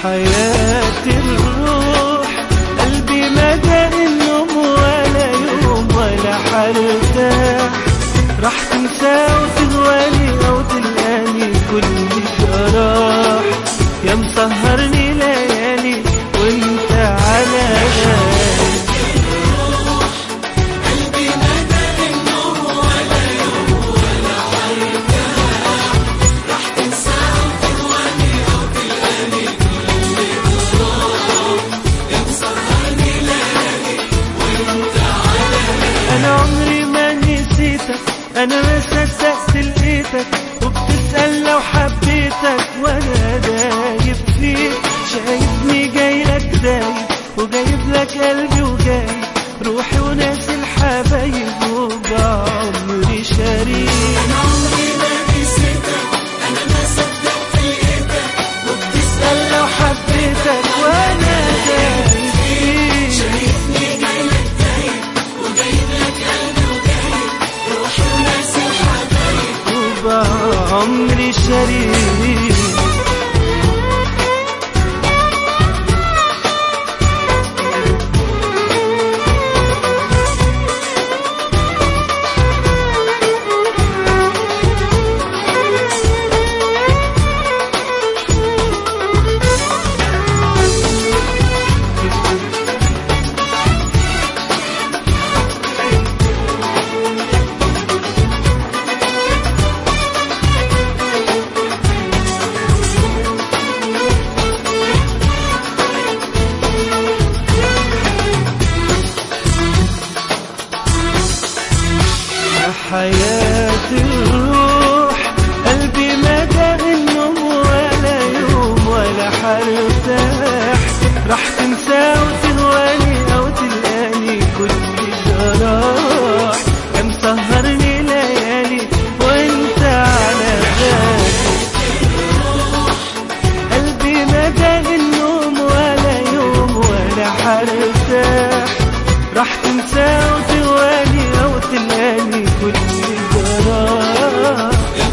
حياة الروح قلبي ما دار النوم ولا يوم ولا حرتاح راح تنسى وتهواني أو تلقاني كل جراح يا مسهرني ليالي وانت على بالي انا عمري ما نسيتك انا ما صدقت لقيتك وبتسأل لو حبيتك وانا دايب فيك شايفني جاي لك دايب وجايب لك قلبي وجايب روحي وناس الحبايب وبعمري شريك انا عمري ما نسيتك انا ما صدقت لقيتك وبتسأل لو حبيتك وانا دايب فيك شايفني جاي لك دايب وجايب لك قلبي وجايب روحي وناس الحبايب وبعمري شريك يا حياة الروح قلبي ما دار النوم ولا يوم ولا حرتاح راح تنسى وتهواني أو تلقاني كل جراح يا مسهرني ليالي وانت على بالي قلبي ما دار النوم ولا يوم ولا حرتاح راح تنسى وتهواني أو تلقاني كل جراح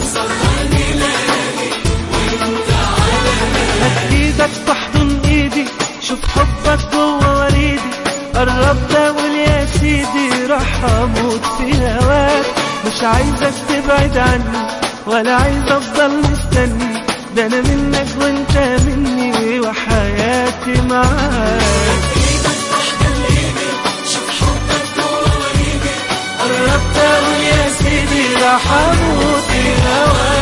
هات ايدك تحضن ايدي شوف حبك جوه وريدي قربت اقول يا سيدي راح اموت في هواك مش عايزك تبعد عني ولا عايز افضل مستني ده انا منك وانت مني وحياتي معاك ايدك تحضن ايدي شوف حبك جوه وريدي قربت اقول يا سيدي راح اموت في هواك